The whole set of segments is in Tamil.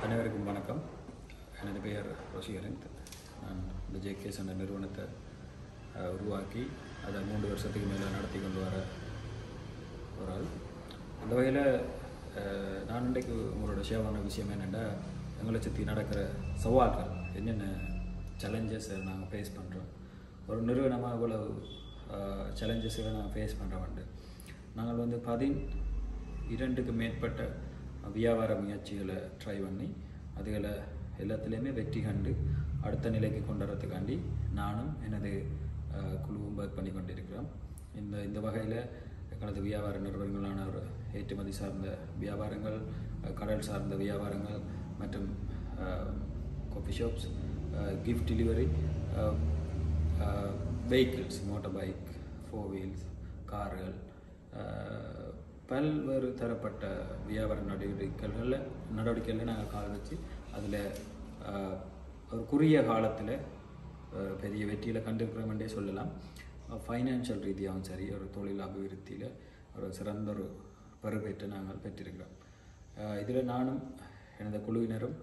அனைவருக்கும் வணக்கம் எனது பெயர் ரோஷிகரன் நான் இந்த ஜேகேஸ் என்ற நிறுவனத்தை அஹ், உருவாக்கி அதை மூன்று வருஷத்துக்கு மேலே நடத்தி கொண்டு வர ஒரு ஆள் அந்த வகையில் நான் இன்றைக்கு உங்களோட ஷேவான விஷயம் என்னென்னா எங்களை சுற்றி நடக்கிற சவால்கள் என்னென்ன சேலஞ்சஸை நாங்கள் ஃபேஸ் பண்ணுறோம் ஒரு நிறுவனமாக இவ்வளவு சேலஞ்சஸை நாங்கள் ஃபேஸ் பண்ணுறோம் நாங்கள் வந்து பதின் இரண்டுக்கு மேற்பட்ட வியாபார முயற்சிகளை ட்ரை பண்ணி அதுகளை எல்லாத்துலேயுமே வெற்றி கண்டு அடுத்த நிலைக்கு கொண்டு வரதுக்காண்டி நானும் எனது அஹ், குழுவும் ஒர்க் பண்ணி கொண்டிருக்கிறோம் இந்த இந்த வகையில் எங்களது வியாபார நிறுவனங்களான ஒரு ஏற்றுமதி சார்ந்த வியாபாரங்கள் அஹ், கடல் சார்ந்த வியாபாரங்கள் மற்றும் coffee shops gift delivery vehicles motor bike four wheels கார்கள் அஹ், பல்வேறு தரப்பட்ட வியாபார நடவடிக்கைகளில் நடவடிக்கைகளில் நாங்கள் கால் வச்சு அதில் ஒரு குறுகிய காலத்தில் பெரிய வெற்றியில் கண்டிருக்கிறோம்ன்றே சொல்லலாம் ஃபைனான்ஷியல் ரீதியாகவும் சரி ஒரு தொழில் அபிவிருத்தியில் ஒரு சிறந்த ஒரு பருவேற்றை நாங்கள் பெற்றிருக்கிறோம் இதில் நானும் எனது குழுவினரும்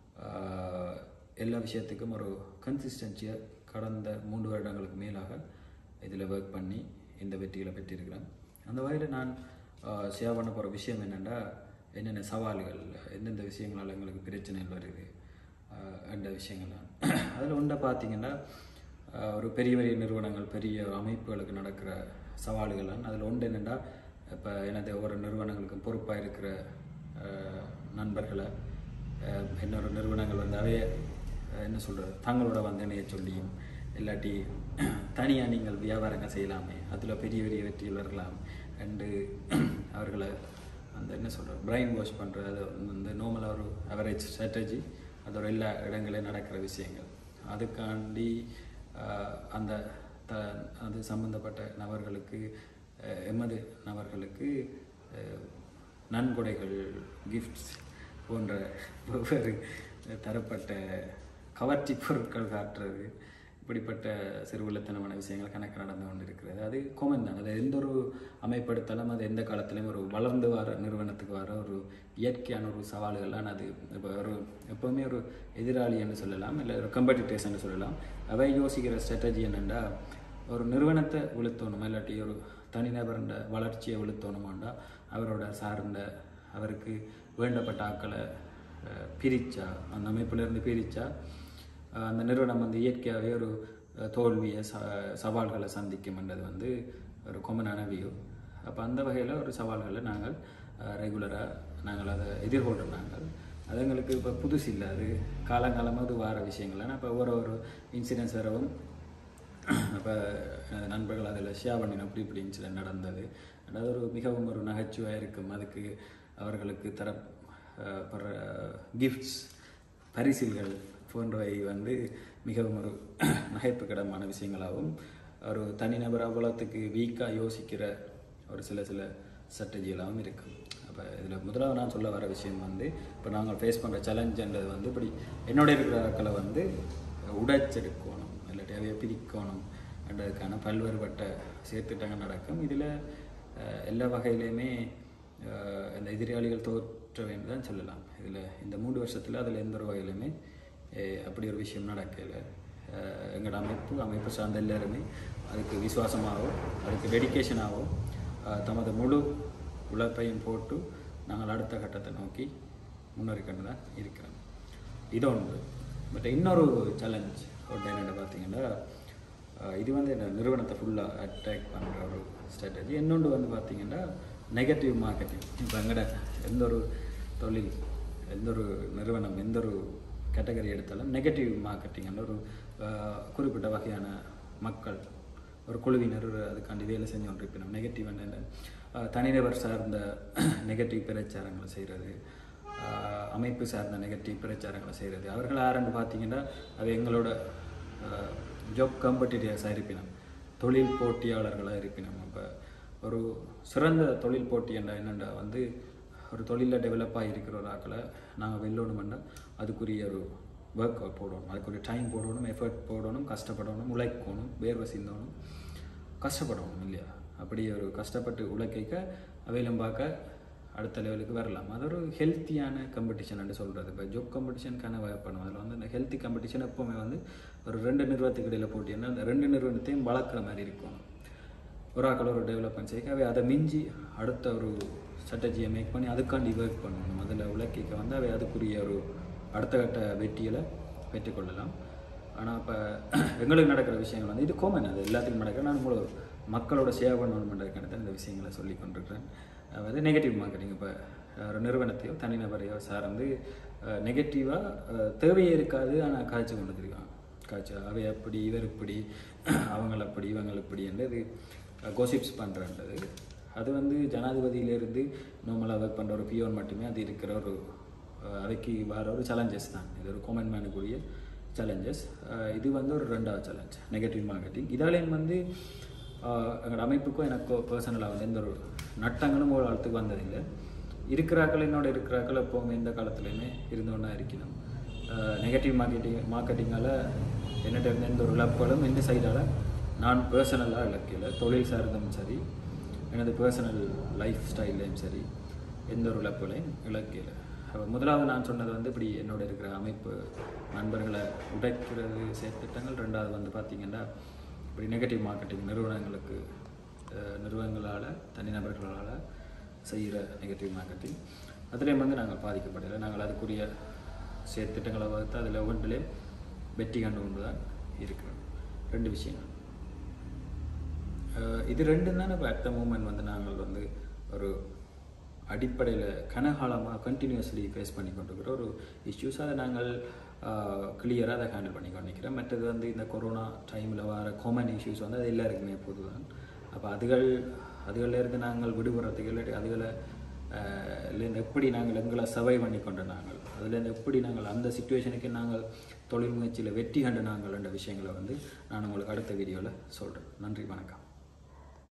அஹ், எல்லா விஷயத்துக்கும் ஒரு கன்சிஸ்டன்சியை கடந்த மூன்று வருடங்களுக்கு மேலாக இதில் ஒர்க் பண்ணி இந்த வெற்றிகளை பெற்றிருக்கிறேன் அந்த வகையில் நான் ஷேர் பண்ண போகிற விஷயம் என்னென்னா என்னென்ன சவால்கள் எந்தெந்த விஷயங்களால் எங்களுக்கு பிரச்சனைகள் வருது ஆஹ் என்ற விஷயங்கள்லாம் அதில் ஒன்றை பார்த்தீங்கன்னா ஆஹ் ஒரு பெரிய பெரிய நிறுவனங்கள் பெரிய அமைப்புகளுக்கு நடக்கிற சவால்கள்லாம் அதில் ஒன்று என்னென்னா இப்போ எனது ஒவ்வொரு நிறுவனங்களுக்கும் பொறுப்பாக இருக்கிற ஆஹ் நண்பர்களை ஆஹ் இன்னொரு நிறுவனங்கள் வந்து அவைய ஆஹ் என்ன சொல்கிறது தங்களோட வந்து இணைய சொல்லியும் இல்லாட்டி தனியாக நீங்கள் வியாபாரங்கள் செய்யலாமே அதில் பெரிய பெரிய வெற்றிகள் வரலாம் அண்டு அவர்களை அந்த என்ன சொல்கிறது பிரைன் வாஷ் பண்ணுறது அது இந்த நார்மலாக ஒரு அவரேஜ் ஸ்ட்ராட்டஜி அது ஒரு எல்லா இடங்களிலும் நடக்கிற விஷயங்கள் அதுக்காண்டி ஆஹ், அந்த த அது சம்பந்தப்பட்ட நபர்களுக்கு ஆஹ், எமது நபர்களுக்கு ஆஹ், நன்கொடைகள் கிஃப்ட்ஸ் போன்ற வெவ்வேறு தரப்பட்ட கவர்ச்சி பொருட்கள் காட்டுறது இப்படிப்பட்ட சிறுவில்லத்தனமான விஷயங்கள் கணக்கு நடந்து கொண்டு இருக்கிறது அது கோமன் தான் அது எந்த ஒரு அமைப்படுத்தாலும் அது எந்த காலத்திலையும் ஒரு வளர்ந்து வர நிறுவனத்துக்கு வர ஒரு இயற்கையான ஒரு சவால்கள்லாம் அது இப்போ ஒரு எப்போவுமே ஒரு எதிராளி என்று சொல்லலாம் இல்லை ஒரு கம்படிட்டர்ஸ் என்று சொல்லலாம் அவை யோசிக்கிற ஸ்ட்ராட்டஜி என்னென்னா ஒரு நிறுவனத்தை விழுத்தணும் இல்லாட்டி ஒரு தனிநபருண்ட வளர்ச்சியை விழுத்தணுமாண்டா அவரோட சார்ந்த அவருக்கு வேண்டப்பட்ட ஆட்களை அஹ், பிரிச்சா அந்த அமைப்பிலிருந்து பிரிச்சா அஹ், அந்த நிறுவனம் வந்து இயற்கையாகவே ஒரு அஹ், தோல்வியை ச சவால்களை சந்திக்கும்ன்றது வந்து ஒரு கொமனான வியூ அப்போ அந்த வகையில் ஒரு சவால்களை நாங்கள் ரெகுலராக நாங்கள் அதை எதிர்கொள்கிறோம் நாங்கள் அது எங்களுக்கு இப்போ புதுசு இல்லை அது காலங்காலமாக அது வார விஷயங்கள் ஆனால் இப்போ ஒரு ஒரு இன்சிடென்ட்ஸ் வரவும் அப்போ நண்பர்கள் அதில் ஷேர் பண்ணின அப்படி இப்படி இன்சிடென்ட் நடந்தது அதாவது ஒரு மிகவும் ஒரு நகைச்சுவையாக இருக்கும் அதுக்கு அவர்களுக்கு தர அஹ், படுற கிஃப்ட்ஸ் பரிசில்கள் போன்றவை வந்து மிகவும் ஒரு நகைப்புக்கிடமான விஷயங்களாகவும் ஒரு தனிநபர் அவ்வளோத்துக்கு வீக்காக யோசிக்கிற ஒரு சில சில ஸ்ட்ராட்டஜிகளாகவும் இருக்கும் அப்போ இதில் முதலாவது நான் சொல்ல வர விஷயம் வந்து இப்போ நாங்கள் ஃபேஸ் பண்ணுற சேலஞ்சுன்றது வந்து இப்படி என்னோட இருக்கிற ஆட்களை வந்து உடைச்செடுக்கணும் இல்லாட்டி அவைய பிரிக்கணும் என்றதுக்கான பல்வேறுபட்ட செயற்திட்டங்கள் நடக்கும் இதில் எல்லா வகையிலையுமே அஹ், இந்த எதிராளிகள் தோற்ற வேண்டும் தான் சொல்லலாம் இதில் இந்த மூன்று வருஷத்தில் அதில் எந்த ஒரு வகையிலுமே அஹ், அப்படி ஒரு விஷயம் நடக்கலை எங்களோட அமைப்பு அமைப்பு சார்ந்த எல்லாருமே அதுக்கு விசுவாசமாகவும் அதுக்கு டெடிக்கேஷனாகவும் தமது முழு உழைப்பையும் போட்டு நாங்கள் அடுத்த கட்டத்தை நோக்கி முன்னேறிக்கொண்டு தான் இருக்கிறோம் இது ஒன்று பட் இன்னொரு சேலஞ்ச் ஒன்று என்னென்னு பார்த்தீங்கன்னா அஹ், இது வந்து இந்த நிறுவனத்தை ஃபுல்லாக அட்ராக்ட் பண்ணுற ஒரு ஸ்ட்ராட்டஜி இன்னொன்று வந்து பார்த்தீங்கன்னா நெகட்டிவ் மார்க்கெட்டிங் இப்போ எங்கட எந்த ஒரு தொழில் எந்த ஒரு நிறுவனம் எந்த ஒரு கேட்டகரி எடுத்தாலும் நெகட்டிவ் மார்க்கெட்டிங் ஒரு அஹ், குறிப்பிட்ட வகையான மக்கள் ஒரு குழுவினர் அதுக்காண்டி வேலை செஞ்சு கொண்டிருப்பினோம் நெகட்டிவ் என்ன அஹ், தனிநபர் சார்ந்த நெகட்டிவ் பிரச்சாரங்களை செய்கிறது அமைப்பு சார்ந்த நெகட்டிவ் பிரச்சாரங்களை செய்கிறது அவர்கள் யாருன்னு பார்த்தீங்கன்னா அது எங்களோட ஜாப் காம்படிட்டர்ஸாக இருப்பினோம் தொழில் போட்டியாளர்களாக இருப்பினோம் அப்போ ஒரு சிறந்த தொழில் போட்டி என்ற என்னென்னா வந்து ஒரு தொழிலில் டெவலப் ஆகியிருக்கிற ஒரு ஆக்களை நாங்கள் வெல்லணுமெண்டா அதுக்குரிய ஒரு ஒர்க் போடணும் அதுக்குரிய டைம் போடணும் எஃபர்ட் போடணும் கஷ்டப்படணும் உழைக்கணும் வேர்வை சிந்தணும் கஷ்டப்படணும் இல்லையா அப்படி ஒரு கஷ்டப்பட்டு உழைக்க அவையிலும் பார்க்க அடுத்த லெவலுக்கு வரலாம் அது ஒரு ஹெல்த்தியான காம்படிஷன் சொல்கிறது இப்போ ஜோக் காம்படிஷனுக்கான பண்ணுவோம் அதில் வந்து அந்த ஹெல்த்தி காம்படிஷன் எப்போவுமே வந்து ஒரு ரெண்டு நிறுவனத்துக்கு இடையில் போட்டின்னா அந்த ரெண்டு நிறுவனத்தையும் வளர்க்குற மாதிரி இருக்கும் ஒரு ஆக்கள் ஒரு டெவலப்மெண்ட் செய்ய அவை அதை மிஞ்சி அடுத்த ஒரு ஸ்ட்ராட்டஜியை மேக் பண்ணி அதுக்காண்டி ஒர்க் பண்ணணும் அதில் உலக்கிக்க வந்து அவை அதுக்குரிய ஒரு அடுத்த கட்ட வெற்றிகளை பெற்றுக்கொள்ளலாம் ஆனால் இப்போ எங்களுக்கு நடக்கிற விஷயங்கள் வந்து இது காமன் அது எல்லாத்துக்கும் நடக்கிற நான் உங்களோட மக்களோட சேவை பண்ணணுன்றதுக்கான தான் இந்த விஷயங்களை சொல்லி கொண்டிருக்கிறேன் அதாவது நெகட்டிவ் மார்க்கெட்டிங் இப்போ ஒரு நிறுவனத்தையோ தனிநபரையோ சார்ந்து நெகட்டிவாக தேவையே இருக்காது ஆனால் காய்ச்சி கொண்டு தெரியும் காய்ச்சி அவை அப்படி இவர் இப்படி அவங்கள அப்படி இவங்க இப்படி என்றது கோசிப்ஸ் பண்ணுறன்றது அது வந்து ஜனாதிபதியிலேருந்து நார்மலாக ஒர்க் பண்ணுற ஒரு பியோன் மட்டுமே அது இருக்கிற ஒரு அஹ், அவைக்கு வர ஒரு சேலஞ்சஸ் தான் இது ஒரு காமன் மேனுக்குரிய சேலஞ்சஸ் இது வந்து ஒரு ரெண்டாவது சேலஞ்ச் நெகட்டிவ் மார்க்கெட்டிங் இதாலேயும் வந்து அஹ், எங்களோட அமைப்புக்கும் எனக்கோ பர்சனலாக வந்து எந்த ஒரு நட்டங்களும் ஒரு காலத்துக்கு வந்ததில்லை இருக்கிறாக்கள் என்னோட இருக்கிறாக்கள் எப்போவுமே எந்த காலத்துலையுமே இருந்தோன்னா இருக்கணும் நெகட்டிவ் மார்க்கெட்டிங் மார்க்கெட்டிங்கால் என்னட்ட இருந்த எந்த ஒரு இழப்புகளும் எந்த சைடால் நான் பர்சனலாக இழக்கல தொழில் சார்ந்தும் சரி எனது பர்சனல் லைஃப் ஸ்டைல்லையும் சரி எந்த ஒரு இழப்புகளையும் இழக்கல அப்ப முதலாவது நான் சொன்னது வந்து இப்படி என்னோட இருக்கிற அமைப்பு நண்பர்களை உடைக்கிறது செயற்திட்டங்கள் ரெண்டாவது வந்து பார்த்திங்கன்னா இப்படி நெகட்டிவ் மார்க்கெட்டிங் நிறுவனங்களுக்கு அஹ், நிறுவனங்களால் தனிநபர்களால் செய்கிற நெகட்டிவ் மார்க்கெட்டிங் அதுலேயும் வந்து நாங்கள் பாதிக்கப்படலை நாங்கள் அதுக்குரிய செயற்திட்டங்களை வகுத்து அதில் ஒவ்வொன்றிலே வெற்றி கண்டு கொண்டு தான் இருக்கிறோம் ரெண்டு விஷயங்கள் அஹ் இது ரெண்டும் தான் இப்போ அட் த மூமெண்ட் வந்து நாங்கள் வந்து ஒரு அடிப்படையில் கனகாலமாக கண்டினியூஸ்லி ஃபேஸ் பண்ணி கொண்டிருக்கிற ஒரு இஷ்யூஸ் அதை நாங்கள் கிளியராக அதை ஹேண்டில் பண்ணி கொண்டிருக்கிறோம் மற்றது வந்து இந்த கொரோனா டைமில் வர காமன் இஷ்யூஸ் வந்து அது எல்லாருக்குமே பொதுதான் அப்போ அதுகள் அதுகளில் இருந்து நாங்கள் விடுபடுறதுக்கு இல்லாட்டி அதுகளை அஹ், இருந்து எப்படி நாங்கள் எங்களை சர்வை பண்ணி கொண்ட நாங்கள் அதுலேருந்து எப்படி நாங்கள் அந்த சுச்சுவேஷனுக்கு நாங்கள் தொழில் முயற்சியில் வெற்றி கண்டு நாங்கள் என்ற விஷயங்களை வந்து நான் உங்களுக்கு அடுத்த வீடியோவில் சொல்கிறேன் நன்றி வணக்கம்